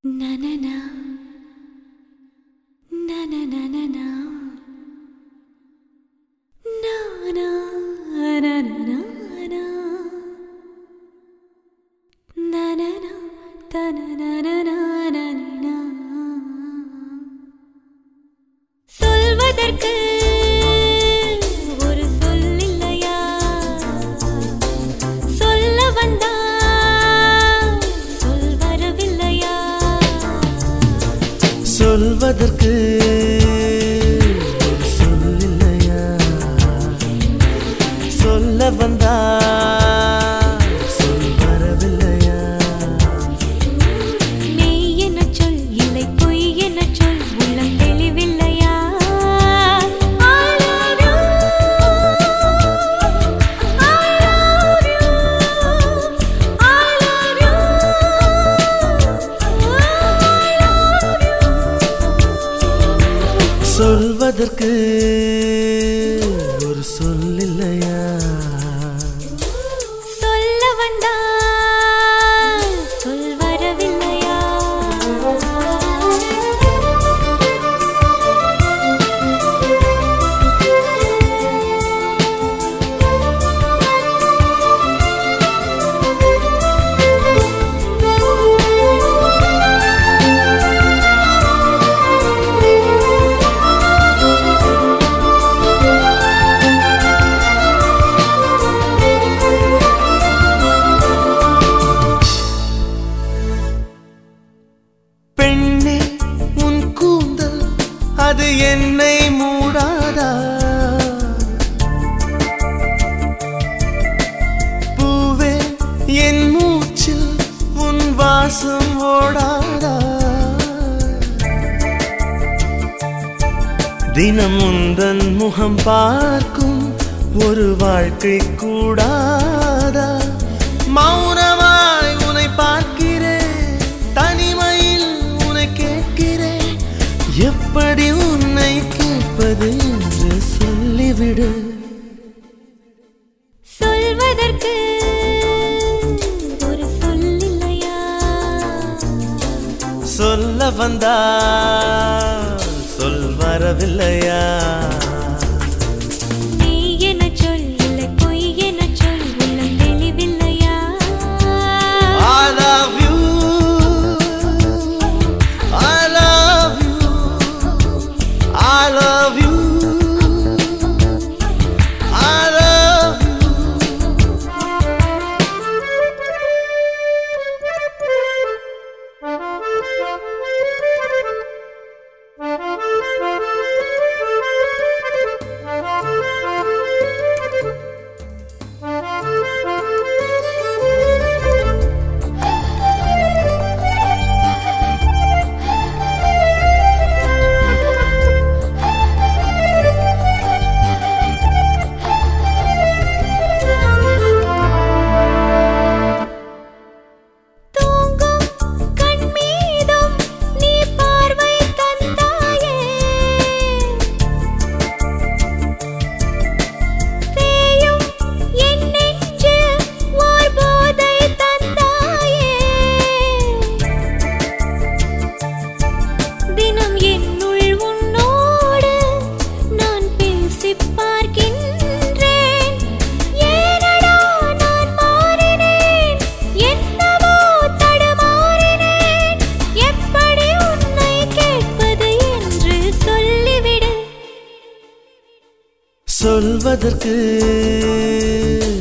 Na na na. Na na na na na. Na na na na na na. Na na na. Ta na na na na na na. சொல்வதற்கு ஒரு சொல் இல்லையா சொல்ல வந்தால் சொல் வரவில்லையா சொல்வதற்கு ஒரு சொல் இல்லையா சொல்ல வந்தா சொல் வரவில்லையா மெய் என சொல் இல்லை பொய் என சொல் உள்ளம் தெளிவில்லையா I love you. I love you. I love you. சொல்வதற்கு ஒரு சொல் இல்லையா சொல்ல வந்தால் சொல் வரவில்லையா பெண்ணே உன் கூந்தல் அது என்னை மூடாதா பூவே என் மூச்சில் உன் வாசம் ஓடாதா தினம் உந்தன் முகம் பார்க்கும் ஒரு வாழ்க்கை கூடாதா மௌனமாய் உன்னை பார்க்கிறேன் தனிமையில் உன்னை கேட்கிறேன் எப்படி உன்னை கேட்பது என்று சொல்லிவிடு சொல்வதற்கு ஒரு சொல் இல்லையா சொல்ல வந்தா சொல் வரவில்லையா மெய் என சொல் இல்லை பொய் என சொல் உள்ளம் தெளிவில்லையா I love you I love you I love you I love you தூங்கும் கண் மீதும் நீ பார்வை தந்தாயே தேயும் என் நெஞ்சில் ஓர் போதை தந்தாயே தினம் என்னுள் உன்னோடு நான் பேசிப் பார்க்கின்றேன் ஏனடா நான் மாறினேன் என்னவோ தடுமாறினேன் எப்படி உன்னை கேட்பது என்று சொல்லிவிடு சொல்வதற்கு